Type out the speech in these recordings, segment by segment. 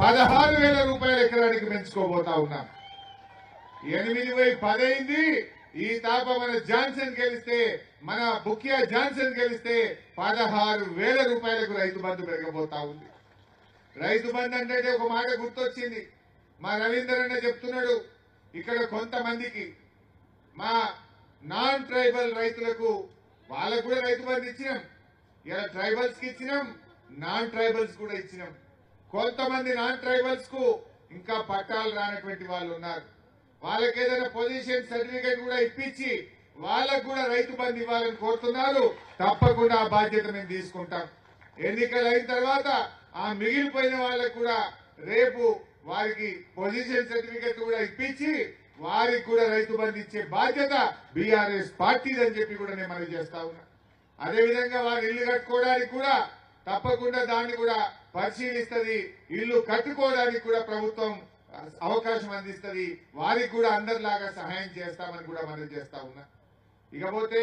పదహారు వేల రూపాయల ఎకరానికి పెంచుకోబోతా ఉన్నాం ఎనిమిది పోయి పదైంది ఈ తాప మన జాన్సన్ గెలిస్తే మన బుకియా జాన్సన్ గెలిస్తే పదహారు వేల రూపాయలకు రైతు బంధు పెరగబోతా ఉంది రైతు బంధు అంటే ఒక మాట గుర్తొచ్చింది మా రవీందర్ అన్న చెప్తున్నాడు ఇక్కడ కొంతమందికి మా నాన్ ట్రైబల్ రైతులకు వాళ్ళకు కూడా రైతు బంధు ఇచ్చినాం ఇలా ట్రైబల్స్ కి ఇచ్చినాం నాన్ ట్రైబల్స్ కూడా ఇచ్చినాం కొంతమంది నాన్ ట్రైబల్స్ కు ఇంకా పట్టాలు రానటువంటి వాళ్ళు ఉన్నారు వాళ్ళకి ఏదైనా పొజిషన్ సర్టిఫికేట్ కూడా ఇప్పించి వాళ్ళకు కూడా రైతు బంధు ఇవ్వాలని కోరుతున్నారు తప్పకుండా ఆ బాధ్యత మేము తీసుకుంటాం ఎన్నికలు అయిన తర్వాత ఆ మిగిలిపోయిన వాళ్ళకు కూడా రేపు వారికి పొజిషన్ సర్టిఫికేట్ కూడా ఇప్పించి వారికి కూడా రైతు బంధు ఇచ్చే బాధ్యత బీఆర్ఎస్ పార్టీదని చెప్పి కూడా నేను మనవి చేస్తా ఉన్నా అదేవిధంగా వారు ఇల్లు కట్టుకోవడానికి కూడా తప్పకుండా దాన్ని కూడా పరిశీలిస్తుంది ఇల్లు కట్టుకోవడానికి కూడా ప్రభుత్వం అవకాశం అందిస్తుంది వారికి కూడా అందరిలాగా సహాయం చేస్తామని కూడా మనం చేస్తా ఉన్నా ఇకపోతే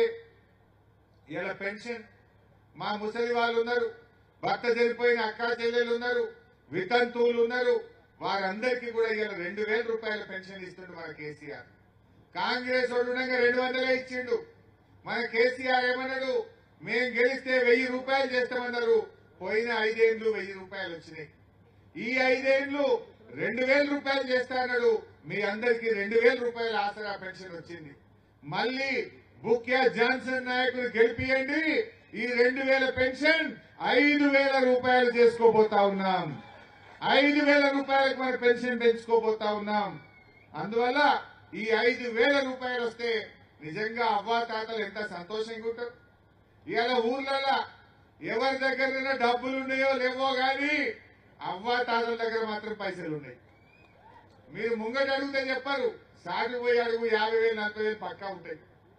ఇలా పెన్షన్ మా ముసలి వాళ్ళు ఉన్నారు భర్త చనిపోయిన అక్కా చెల్లెలు ఉన్నారు వితంతువులు ఉన్నారు వారందరికీ కూడా ఇలా రెండు వేల రూపాయల పెన్షన్ ఇస్తుండు మన కేసీఆర్ కాంగ్రెస్ వాడు ఉండగా రెండు వందలే ఇచ్చిండు మన కేసీఆర్ ఏమన్నాడు మేం గెలిస్తే వెయ్యి రూపాయలు చేస్తామన్నారు పోయిన ఐదేండ్లు వెయ్యి రూపాయలు వచ్చినాయి ఈ ఐదేండ్లు రెండు వేల రూపాయలు చేస్తా అన్నాడు మీ అందరికి రెండు వేల రూపాయల ఆసరా పెన్షన్ వచ్చింది మళ్ళీ బుక్యా జాన్సన్ నాయకులు గెలిపియండి ఈ రెండు వేల పెన్షన్ ఐదు వేల రూపాయలు చేసుకోబోతా ఉన్నాం ఐదు వేల రూపాయలకు మన పెన్షన్ పెంచుకోబోతా ఉన్నాం అందువల్ల ఈ ఐదు వేల రూపాయలు వస్తే నిజంగా అవ్వా తాతలు ఎంత సంతోషంగా ఉంటారు ఇవాళ ఊర్లలో ఎవరి దగ్గర డబ్బులు ఉన్నాయో లేవో గాని అవ్వా తాతల దగ్గర మాత్రం పైసలు ఉన్నాయి మీరు ముంగట అడిగితే చెప్పారు సాటి పోయి అడుగు యాభై వేలు నలభై వేలు పక్కా ఉంటాయి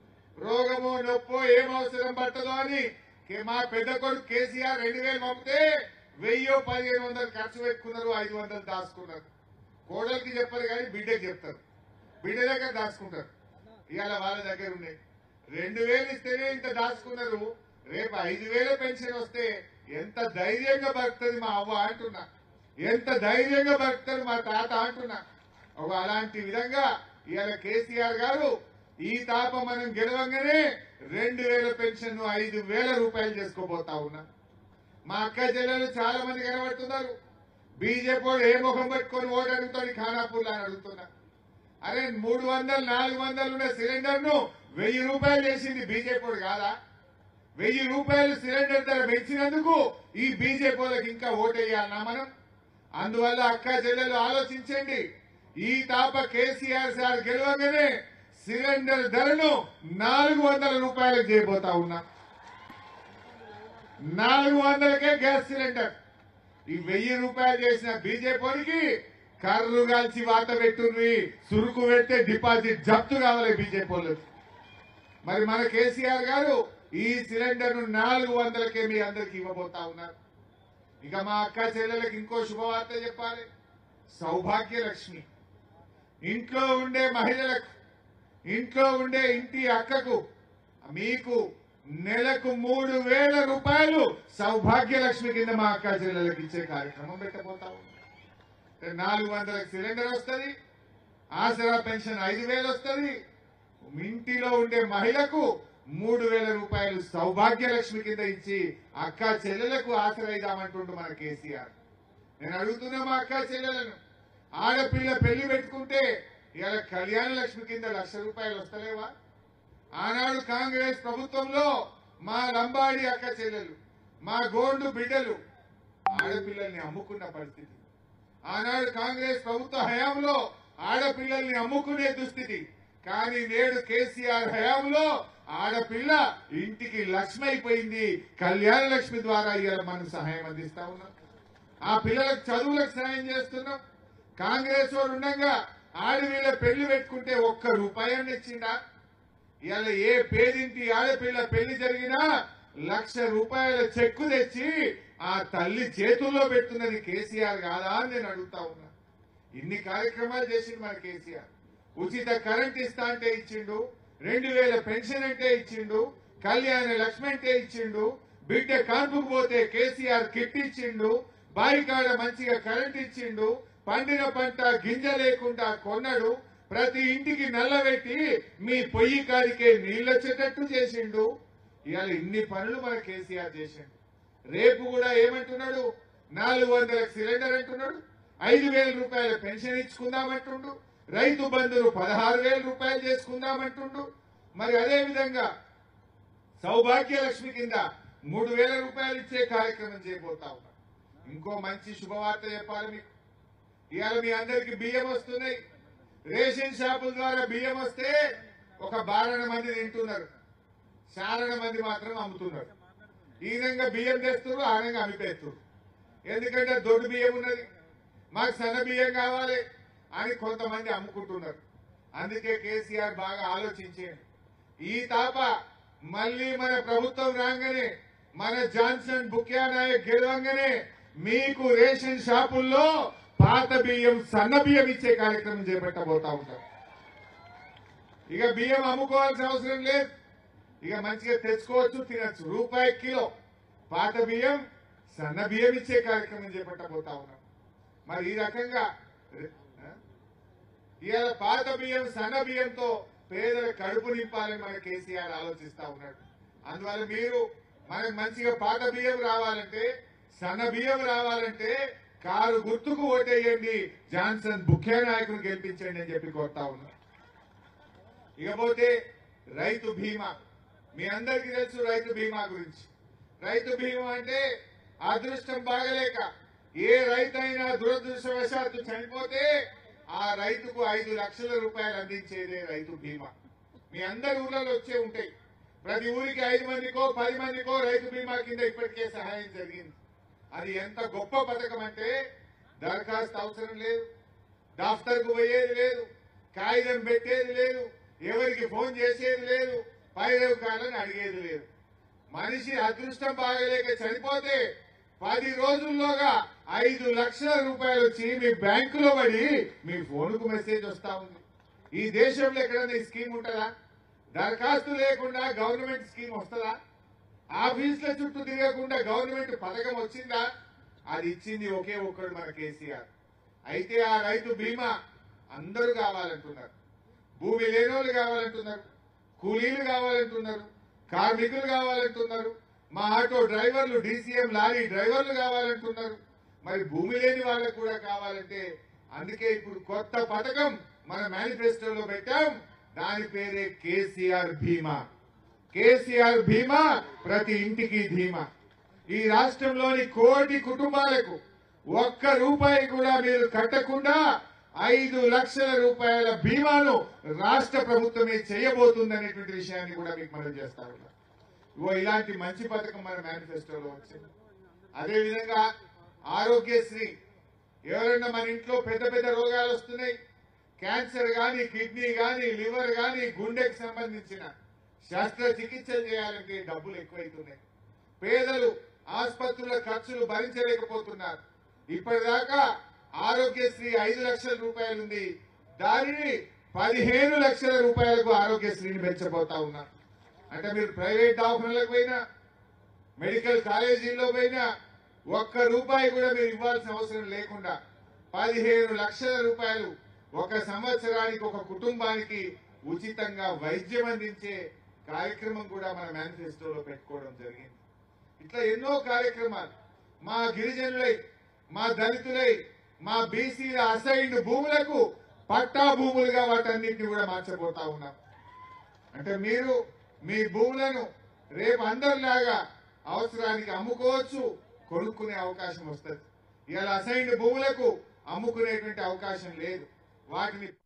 రోగమో నొప్పో ఏం అవసరం పట్టదో అని కే- మా పెద్ద కొడుకు కేసీఆర్ రెండు వేలు పంపితే వెయ్యో పదిహేను వందలు ఖర్చు పెట్టుకున్నారు ఐదు వందలు దాచుకున్నారు కోడలికి చెప్పరు కానీ బిడ్డకి చెప్తారు బిడ్డ దగ్గర దాచుకుంటారు ఇవాళ వాళ్ళ దగ్గర ఉన్నాయి రెండు వేలు ఇస్తేనే ఇంత దాచుకున్నారు రేపు ఐదు వేల పెన్షన్ వస్తే ఎంత ధైర్యంగా బతుకుతుంది మా అవ్వ అంటున్నా ఎంత ధైర్యంగా బతుకుతారు మా తాత అంటున్నా ఒక అలాంటి విధంగా ఇవాళ కేసీఆర్ గారు ఈ తాప మనం గెలవంగానే రెండు వేల పెన్షన్ ఐదు వేల రూపాయలు చేసుకోబోతా ఉన్నా మా అక్క చెల్లెలు చాలా మంది కనబడుతున్నారు బీజేపీ వాడు ఏ ముఖం పెట్టుకొని ఓటు అడుగుతాడు ఖానాపూర్ అని అడుగుతున్నా అరే మూడు వందలు నాలుగు వందలు ఉన్న సిలిండర్ ను వెయ్యి రూపాయలు చేసింది బీజేపీ వాడు కాదా వెయ్యి రూపాయలు సిలిండర్ ధర పెంచినందుకు ఈ బీజేపీ వాళ్ళకి ఇంకా ఓటేయాలన్నా మనం అందువల్ల అక్క చెల్లెలు ఆలోచించండి ఈ తాప కేసీఆర్ సార్ గెలవగానే సిలిండర్ ధరను నాలుగు వందల రూపాయలకు చేయబోతా ఉన్నా నాలుగు వందలకే గ్యాస్ సిలిండర్ ఈ వెయ్యి రూపాయలు చేసిన బీజేపీకి కర్రు కాల్చి వాత పెట్టుంది సురుకు పెడితే డిపాజిట్ జప్తు కావాలి బీజేపీ వాళ్ళకి మరి మన కేసీఆర్ గారు ఈ సిలిండర్ ను నాలుగు వందలకే మీ అందరికి ఇవ్వబోతా ఉన్నారు ఇక మా అక్క చెల్లెలకు ఇంకో శుభవార్త చెప్పాలి సౌభాగ్య లక్ష్మి ఇంట్లో ఉండే మహిళలకు ఇంట్లో ఉండే ఇంటి అక్కకు మీకు నెలకు మూడు వేల రూపాయలు సౌభాగ్య లక్ష్మి కింద మా అక్క చెల్లెలకు ఇచ్చే కార్యక్రమం పెట్టబోతా ఉన్నాం అంటే నాలుగు వందలకు సిలిండర్ వస్తుంది ఆసరా పెన్షన్ ఐదు వేలు వస్తుంది ఇంటిలో ఉండే మహిళకు మూడు వేల రూపాయలు సౌభాగ్య లక్ష్మి కింద ఇచ్చి అక్క చెల్లెలకు ఆశ్రయిదామంటుండు మన కేసీఆర్ నేను అడుగుతున్నా మా అక్క చెల్లెలను ఆడపిల్ల పెళ్లి పెట్టుకుంటే ఇవాళ కళ్యాణ లక్ష్మి కింద లక్ష రూపాయలు వస్తలేవా ఆనాడు కాంగ్రెస్ ప్రభుత్వంలో మా లంబాడి అక్క చెల్లెలు మా గోండు బిడ్డలు ఆడపిల్లల్ని అమ్ముకున్న పరిస్థితి ఆనాడు కాంగ్రెస్ ప్రభుత్వ హయాంలో ఆడపిల్లల్ని అమ్ముకునే దుస్థితి కానీ నేడు కేసీఆర్ హయాంలో ఆడపిల్ల ఇంటికి లక్ష్మి అయిపోయింది కళ్యాణ లక్ష్మి ద్వారా ఇవాళ మనం సహాయం అందిస్తా ఉన్నాం ఆ పిల్లలకు చదువులకు సహాయం చేస్తున్నాం కాంగ్రెస్ వాడు ఉండగా ఆడపిల్ల పెళ్లి పెట్టుకుంటే ఒక్క రూపాయన్ని ఇచ్చిండా ఇవాళ ఏ పేదింటి ఆడపిల్ల పెళ్లి జరిగినా లక్ష రూపాయల చెక్కు తెచ్చి ఆ తల్లి చేతుల్లో పెడుతున్నది కేసీఆర్ కాదా అని నేను అడుగుతా ఉన్నా ఇన్ని కార్యక్రమాలు చేసిండు మన కేసీఆర్ ఉచిత కరెంట్ ఇస్తా అంటే ఇచ్చిండు రెండు వేల పెన్షన్ అంటే ఇచ్చిండు కళ్యాణ లక్ష్మి అంటే ఇచ్చిండు బిడ్డ కాన్పుకు పోతే కేసీఆర్ కిట్ ఇచ్చిండు బావి కాడ మంచిగా కరెంట్ ఇచ్చిండు పండిన పంట గింజ లేకుండా కొన్నాడు ప్రతి ఇంటికి నల్లబెట్టి మీ పొయ్యి కాడికే నీళ్ళొచ్చేటట్టు చేసిండు ఇవాళ ఇన్ని పనులు మన కేసీఆర్ చేసిండు రేపు కూడా ఏమంటున్నాడు నాలుగు వందల సిలిండర్ అంటున్నాడు ఐదు వేల రూపాయల పెన్షన్ ఇచ్చుకుందామంటుండు రైతు బంధును పదహారు వేల రూపాయలు చేసుకుందామంటుండు మరి అదే విధంగా సౌభాగ్య లక్ష్మి కింద మూడు వేల రూపాయలు ఇచ్చే కార్యక్రమం చేయబోతా ఉన్నాం ఇంకో మంచి శుభవార్త చెప్పాలి మీకు ఇవాళ మీ అందరికి బియ్యం వస్తున్నాయి రేషన్ షాపుల ద్వారా బియ్యం వస్తే ఒక బారణ మంది తింటున్నారు చారణ మంది మాత్రం అమ్ముతున్నారు ఈ విధంగా బియ్యం తెస్తున్నారు ఆ విధంగా అమ్మిపేస్తున్నారు ఎందుకంటే దొడ్డు బియ్యం ఉన్నది మాకు సన్న బియ్యం కావాలి అని కొంతమంది అమ్ముకుంటున్నారు అందుకే కేసీఆర్ బాగా ఆలోచించేయండి ఈ తాప మళ్ళీ మన ప్రభుత్వం రాగానే మన జాన్సన్ బుక్యా నాయక్ గెలవంగానే మీకు రేషన్ షాపుల్లో పాత బియ్యం సన్న బియ్యం ఇచ్చే కార్యక్రమం చేపట్టబోతా ఉంటాం ఇక బియ్యం అమ్ముకోవాల్సిన అవసరం లేదు ఇక మంచిగా తెచ్చుకోవచ్చు తినచ్చు రూపాయి కిలో పాత బియ్యం సన్న బియ్యం ఇచ్చే కార్యక్రమం చేపట్టబోతా ఉన్నాం మరి ఈ రకంగా ఆ? ఇవాళ పాత బియ్యం సన్న బియ్యంతో పేదల కడుపు నింపాలని మన కేసీఆర్ ఆలోచిస్తా ఉన్నాడు అందువల్ల మీరు మనకు మంచిగా పాత బియ్యం రావాలంటే సన్న బియ్యం రావాలంటే కారు గుర్తుకు ఓటేయండి జాన్సన్ ముఖ్య నాయకుడు గెలిపించండి అని చెప్పి కోరుతా ఉన్నా ఇకపోతే రైతు బీమా మీ అందరికీ తెలుసు రైతు బీమా గురించి రైతు బీమా అంటే అదృష్టం బాగలేక ఏ రైతైనా దురదృష్టవశాత్తు చనిపోతే ఆ రైతుకు ఐదు లక్షల రూపాయలు అందించేదే రైతు బీమా మీ అందరి ఊర్లలో వచ్చే ఉంటాయి ప్రతి ఊరికి ఐదు మందికో పది మందికో రైతు బీమా కింద ఇప్పటికే సహాయం జరిగింది అది ఎంత గొప్ప పథకం అంటే దరఖాస్తు అవసరం లేదు దఫ్తర్కు పోయేది లేదు కాగితం పెట్టేది లేదు ఎవరికి ఫోన్ చేసేది లేదు పైరవ్ కాలని అడిగేది లేదు మనిషి అదృష్టం బాగలేక చనిపోతే పది రోజుల్లోగా ఐదు లక్షల రూపాయలు వచ్చి మీ బ్యాంకులో పడి మీ ఫోన్కు మెసేజ్ వస్తా ఉంది ఈ దేశంలో ఎక్కడైనా ఈ స్కీమ్ ఉంటుందా దరఖాస్తు లేకుండా గవర్నమెంట్ స్కీమ్ వస్తుందా ఆఫీసుల చుట్టూ తిరగకుండా గవర్నమెంట్ పథకం వచ్చిందా అది ఇచ్చింది ఒకే ఒక్కడు మన కేసీఆర్ అయితే ఆ రైతు బీమా అందరూ కావాలంటున్నారు భూమి లేనోళ్ళు కావాలంటున్నారు కూలీలు కావాలంటున్నారు కార్మికులు కావాలంటున్నారు మా ఆటో డ్రైవర్లు డీసీఎం లారీ డ్రైవర్లు కావాలంటున్నారు మరి భూమి లేని వాళ్ళకు కూడా కావాలంటే అందుకే ఇప్పుడు కొత్త పథకం మన మేనిఫెస్టోలో పెట్టాం దాని పేరే కేసీఆర్ బీమా కేసీఆర్ బీమా ప్రతి ఇంటికి ధీమా ఈ రాష్ట్రంలోని కోటి కుటుంబాలకు ఒక్క రూపాయి కూడా మీరు కట్టకుండా ఐదు లక్షల రూపాయల బీమాను రాష్ట్ర ప్రభుత్వమే చేయబోతుందనేటువంటి విషయాన్ని కూడా మీకు మనం చేస్తా ఉన్నాం ఇగో ఇలాంటి మంచి పథకం మన మేనిఫెస్టోలో వచ్చింది అదేవిధంగా ఆరోగ్యశ్రీ ఎవరైనా మన ఇంట్లో పెద్ద పెద్ద రోగాలు వస్తున్నాయి క్యాన్సర్ గాని కిడ్నీ గాని లివర్ గాని గుండెకి సంబంధించిన శస్త్రచికిత్సలు చేయాలంటే డబ్బులు ఎక్కువైతున్నాయి పేదలు ఆసుపత్రుల ఖర్చులు భరించలేకపోతున్నారు ఇప్పటిదాకా ఆరోగ్యశ్రీ ఐదు లక్షల రూపాయలు ఉంది దానిని పదిహేను లక్షల రూపాయలకు ఆరోగ్యశ్రీని పెంచబోతా ఉన్నారు అంటే మీరు ప్రైవేట్ దవాఖానలకు పోయినా మెడికల్ కాలేజీల్లో పోయినా ఒక్క రూపాయి కూడా మీరు ఇవ్వాల్సిన అవసరం లేకుండా పదిహేను లక్షల రూపాయలు ఒక సంవత్సరానికి ఒక కుటుంబానికి ఉచితంగా వైద్యం అందించే కార్యక్రమం కూడా మన మేనిఫెస్టోలో పెట్టుకోవడం జరిగింది ఇట్లా ఎన్నో కార్యక్రమాలు మా గిరిజనులై మా దళితులై మా బీసీల అసైన్డ్ భూములకు పట్టా భూములుగా వాటన్నిటిని కూడా మార్చబోతా ఉన్నాం అంటే మీరు మీ భూములను రేపు అందరిలాగా అవసరానికి అమ్ముకోవచ్చు కొనుక్కునే అవకాశం వస్తుంది ఇవాళ అసైన్డ్ భూములకు అమ్ముకునేటువంటి అవకాశం లేదు వాటిని